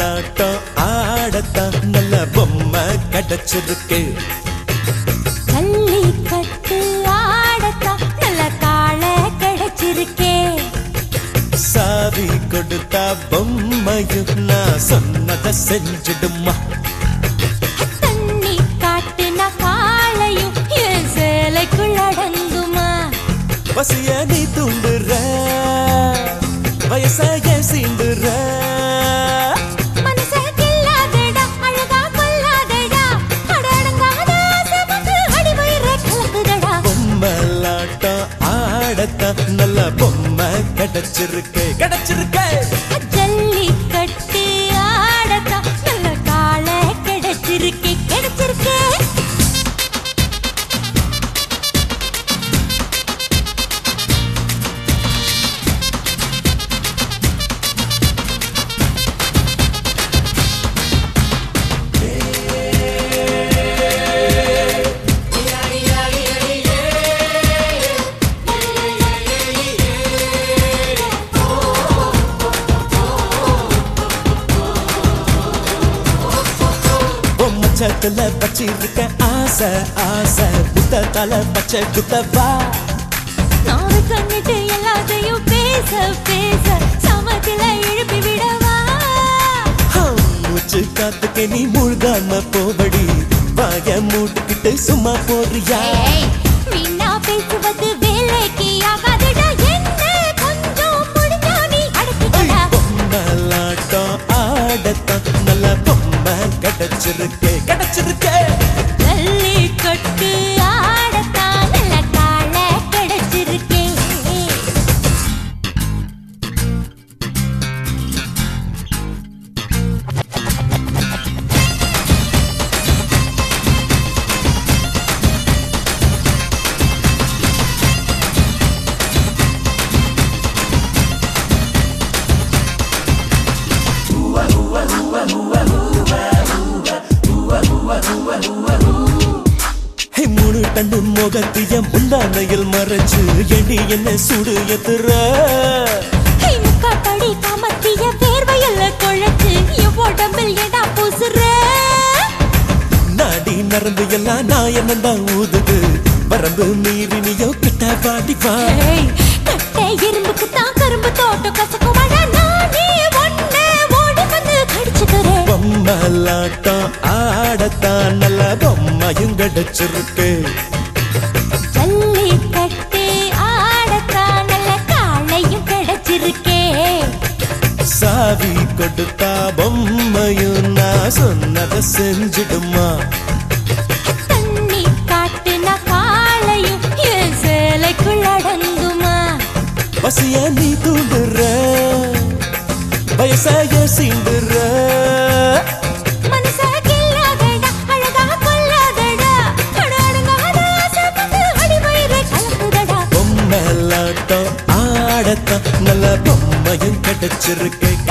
பொம்மலாட்டம் ஆடத்தான் நல்ல பொம்மை கிடைச்சிருக்கு ஜல்லிக்கட்டு ஆடத்தான் நல்ல காளை கிடைச்சிருக்கே சாவி கொடுத்தா பொம்மையும் நான் சொன்னதை செஞ்சிடுமா தண்ணி காட்டுன காளையும் என் சேலைக்குள் அடங்குமா பசிய நீ தூண்டுற வயசாய சீண்டுற மனசே கில்லாதடா, அழகா கொல்லாதடா. அட அடங்காத ஆசை வந்து அடிவயிறை கலக்குதடா. பொம்மலாட்டம் ஆடத்தான் நல்ல பொம்மை கிடைச்சிருக்கு கிடைச்சிருக்கு ஜல்லிக்கட்டு ஆடத்தான் நல்ல காளை கிடைச்சிருக்கே, கிடைச்சிருக்கே. பொம்மச்சத்துல வச்சிருக்க ஆசை ஆசை புத்தத்தால பச்சை குத்தவா நாவு கண்ணிட்டு எல்லாத்தையும் பேச பேச சமத்துல எழுப்பி விடவா ஹம், மூச்சு காத்துக்கு நீ மூழ்காம போபடி வாய மூட்டுக்கிட்டு சும்மா போறியா ஏய், வீணா பேசுவது வேலைக்கு ஆகாதுடா. என்ன கொஞ்சம் முடிஞ்சா நீ அடக்கிக்கடா. பொம்மலாட்டம் ஆடத்தான் நல்ல பொம்மை கிடைச்சிருக்கு கிடைச்சிருக்கு ஜல்லிக்கட்டு ஆடத்தான் நல்ல காளை கிடைச்சிருக்கே. ஹே, மூணு டன்னு முகத்திய முந்தானையில் மறைச்சு எண்ணி என்ன சுடு எத்துற ஹே, முக்காட்டடி காமத்திய வேர்வையில குழைச்சு என் உடம்பில் ஏடா பூசுற? நாடி நரம்பு எல்லாம் நான் என்னதான் ஊதுது வரம்பு மீறி நீயோ கிட்ட பாடி வா ஏய், கட்டை எறும்புக்கு தான் கரும்பு தோட்டம் கசக்குமாடா. நானே உன்னை ஓடி வந்து கடிச்சுக்கிறேன். பொம்மலாட்டம் ஆடத்தான் நல்ல பொம்மையும் கிடைச்சிருக்கு ஜல்லிக்கட்டு ஆடத்தான் நல்ல காளையும் கிடைச்சிருக்கே. சாவி கொடுத்தா பொம்மையும் நான் சொன்னதை செஞ்சிடுமா தண்ணி காட்டுன காளையும் என் சேலைக்குள் அடங்குமா? பசிய நீ தூண்டுற வயசாய சீண்டுற மனசே கில்லாதடா, அழகா கொல்லாதடா. அட அடங்காத ஆசை வந்து அடிவயிறை கலக்குதடா. பொம்மலாட்டம் ஆடத்தான் நல்ல பொம்மையும் கிடைச்சிருக்கு